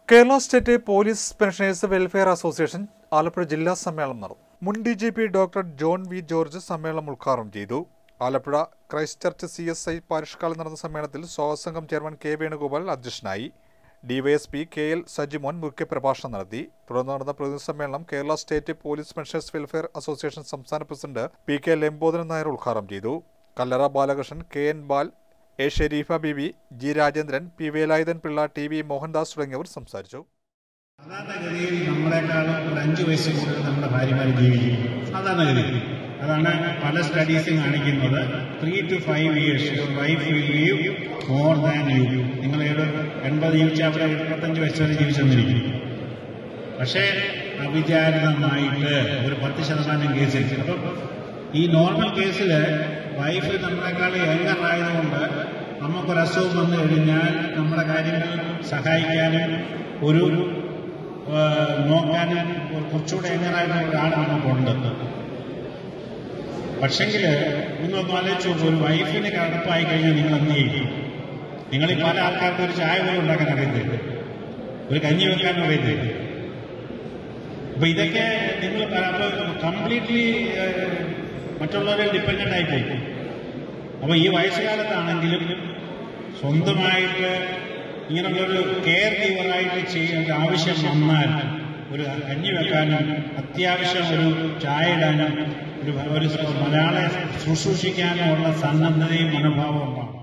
Kerala state police pensioners welfare association Alappuzha ജില്ലാ സമ്മേളനം നടന്നു മുൻ D G P doctor John V George സമ്മേളനം ഉദ്ഘാടനം ചെയ്തു Alappuzha Christ church C S I പാരിഷ്കാളിൽ നടന്ന സമ്മേളനത്തിൽ സ്വാഗതസംഘം ചെയർമാൻ കെ വേണുഗോപാൽ അധ്യക്ഷനായി ഡിവൈഎസ്പി കെ എൽ സജിമോൻ മുഖ്യപ്രഭാഷണം നടത്തി തുടർന്ന് നടന്ന പ്രതിനിധി സമ്മേളനം Kerala state police pensioners welfare association സംസ്ഥാന president P K Lambodaran Nair ഉദ്ഘാടനം ചെയ്തു Kallara Balakrishnan K N Bal A Sherifa Bibi G Rajendran P Velayudhan Pillai T V Mohandas തുടങ്ങിയവർ സംസാരിച്ചു സാധാരണഗതിയിൽ നമ്മളെക്കാളും ഒരു അഞ്ച് വയസ്സ് കൂടുതൽ നമ്മുടെ ഭാര്യമാർ ജീവിക്കും സാധാരണഗതിയിൽ അതാണ് പല സ്റ്റഡീസും കാണിക്കുന്നത് three to five years your wife will leave more than you നിങ്ങൾ ഏത് എൺപത് ജീവിച്ച അവിടെ എൺപത്തഞ്ച് വയസ്സ് വരെ ജീവിച്ചെന്നിരിക്കും പക്ഷേ അവിചാരിതമായിട്ട് ഒരു പത്ത് ശതമാനം കേസിൽ അപ്പം ഈ നോർമൽ കേസിൽ വൈഫ് നമ്മളെക്കാൾ യങ്ങർ ആയതുകൊണ്ട് നമുക്കൊരു അസുഖം വന്നു കഴിഞ്ഞാൽ നമ്മുടെ കാര്യങ്ങൾ സഹായിക്കാനും ഒരു ആ, നോക്കാനും ഒരു കുറച്ചുകൂടെ യങ്ങറായിട്ടുള്ള ഒരാൾ നമുക്കുണ്ട് പക്ഷെങ്കിൽ നിങ്ങളൊന്ന് ആലോചിച്ച് നോക്കൂ ഒരു വൈഫിന് കടപ്പായി കഴിഞ്ഞാൽ നിങ്ങൾ എന്ത് ചെയ്യും നിങ്ങൾ ഈ പല ആൾക്കാർക്ക് ഒരു ചായ പോലും ഉണ്ടാക്കാൻ അറിയത്തില്ല ഒരു കഞ്ഞി വെക്കാനും അറിയത്തില്ല അപ്പൊ ഇതൊക്കെ നിങ്ങൾ കംപ്ലീറ്റ്ലി മറ്റുള്ളവരെ ഡിപ്പെൻഡന്റ് ആയി പോയി അപ്പൊ ഈ വയസ്സുകാലത്താണെങ്കിലും സ്വന്തമായിട്ട് ഇങ്ങനെയുള്ളൊരു കെയർ ഗീവറായിട്ട് ചെയ്യേണ്ട ആവശ്യം വന്നാൽ ഒരു കഞ്ഞി വെക്കാനും അത്യാവശ്യം ഒരു ചായ ഇടാനും ഒരു ഒരു മലയാളെ ശുശ്രൂഷിക്കാനും ഉള്ള സന്നദ്ധതയും മനോഭാവവും ഉണ്ടാവും